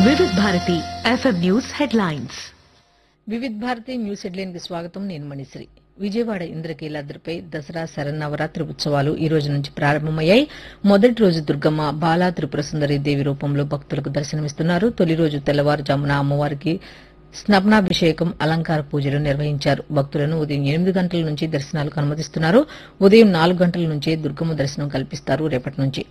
వివిధ Bharati FM news headlines Vividh Bharati news headline కి స్వాగతం నేను మణిశ్రీ విజయవాడ ఇంద్రకీలాద్రిపై దసరా శరన్నవరాత్రి ఉత్సవాలు ఈ రోజు నుంచి ప్రారంభమయ్యాయి మొదటి రోజు దుర్గమ్మ బాలా త్రిపుర సుందరి దేవి రూపంలో భక్తులకు దర్శనమిస్తున్నారు తొలి రోజు తెల్లవారుజామున అమ్మవారికి స్నపనాభిషేకం అలంకార పూజలు నిర్వహించారు భక్తులను ఉదయం ఎనిమిది గంటల నుంచి దర్శనాలకు అనుమతిస్తున్నారు ఉదయం నాలుగు గంటల నుంచే దుర్గమ్మ దర్శనం కల్పిస్తారు రేపటి నుంచి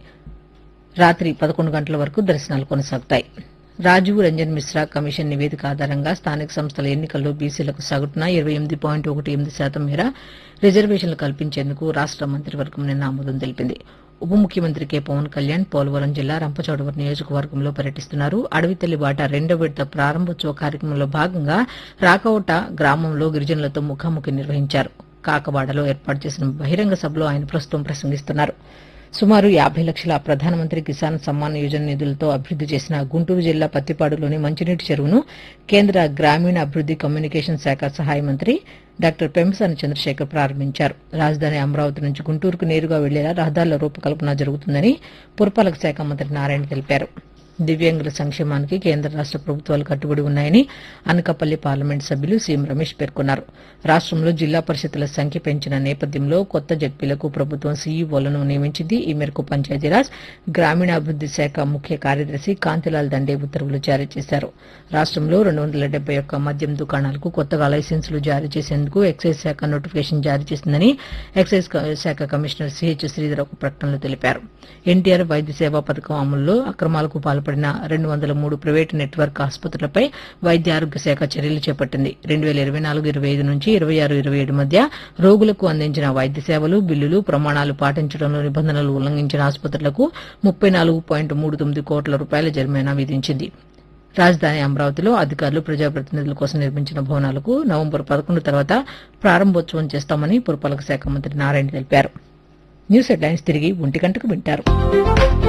రాత్రి పదకొండు గంటల వరకు దర్శనాలు కొనసాగుతాయి రాజీవ్ రంజన్ మిశ్రా కమిషన్ నివేదిక ఆధారంగా స్థానిక సంస్థల ఎన్నికల్లో బీసీలకు సగటున ఇరవై ఎనిమిది పాయింట్ ఒకటి ఎనిమిది శాతం మేర రిజర్వేషన్లు కల్పించేందుకు రాష్ట మంత్రివర్గం నిన్న ఆమోదం తెలిపింది ఉప ముఖ్యమంత్రి కె పవన్ కళ్యాణ్ పోలవరం జిల్లా రంపచోడవరం నియోజకవర్గంలో పర్యటిస్తున్నారు అడవితల్లి బాట రెండో విడత ప్రారంభోత్సవ కార్యక్రమంలో భాగంగా రాకవట గ్రామంలో గిరిజనులతో ముఖాముఖి నిర్వహించారు కాకవాడలో ఏర్పాటు చేసిన బహిరంగ సభలో ఆయన ప్రస్తుతం ప్రసంగిస్తున్నారు సుమారు యాభై లక్షల ప్రధానమంత్రి కిసాన్ సమ్మాన్ యోజన నిధులతో అభివృద్ది చేసిన గుంటూరు జిల్లా పత్తిపాడులోని మంచినీటి చెరువును కేంద్ర గ్రామీణ అభివృద్ది కమ్యూనికేషన్ శాఖ సహాయ మంత్రి డాక్టర్ పెంపసాని చంద్రశేఖర్ ప్రారంభించారు రాజధాని అమరావతి నుంచి గుంటూరుకు నేరుగా వెళ్లేలా రహదారుల రూపకల్పన జరుగుతుందని పురపాలక శాఖ మంత్రి నారాయణ తెలిపారు దివ్యాంగుల సంక్షేమానికి కేంద్ర రాష్ట ప్రభుత్వాలు కట్టుబడి ఉన్నాయని అనకాపల్లి పార్లమెంట్ సభ్యులు సీఎం రమేష్ పేర్కొన్నారు రాష్ట్రంలో జిల్లా పరిషత్తుల సంఖ్య పెంచిన నేపథ్యంలో కొత్త జడ్పీలకు ప్రభుత్వం సీఈఓలను నియమించింది ఈ మేరకు పంచాయతీరాజ్ గ్రామీణాభివృద్ది శాఖ ముఖ్య కార్యదర్శి కాంతిలాల్ దండే ఉత్తర్వులు జారీ చేశారు రాష్ట్రంలో రెండు వందల డెబ్బై ఒక్క మద్యం దుకాణాలకు కొత్తగా లైసెన్సులు జారీ చేసేందుకు ఎక్సైజ్ శాఖ నోటిఫికేషన్ జారీ చేసిందని ఎక్సైజ్ క- శాఖ కమిషనర్ సిహెచ్ శ్రీధర్ ఒక ప్రకటనలో తెలిపారు ఎన్టీఆర్ వైద్య సేవా పథకం అమలులో అక్రమాలకు పాల్పడిన రెండు వందల మూడు ప్రైవేటు నెట్వర్క్ ఆసుపత్రులపై వైద్య ఆరోగ్య శాఖ చర్యలు చేపట్టింది రెండు వేల ఇరవై నాలుగు ఇరవై ఐదు నుంచి ఇరవై ఆరు ఇరవై ఏడు మధ్య రోగులకు అందించిన వైద్య సేవలు బిల్లులు ప్రమాణాలు పాటించడంలో నిబంధనలు ఉల్లంఘించిన ఆసుపత్రులకు ముప్పై నాలుగు పాయింట్ మూడు తొమ్మిది కోట్ల రూపాయల జరిమానా విధించింది రాజధాని అమరావతిలో అధికారులు ప్రజాప్రతినిధుల కోసం నిర్మించిన భవనాలకు నవంబర్ పదకొండు తర్వాత ప్రారంభోత్సవం చేస్తామని పురపాలక శాఖ మంత్రి నారాయణ తెలిపారు న్యూస్ హెడ్లైన్స్ తిరిగి ఒంటి గంటకు వింటారు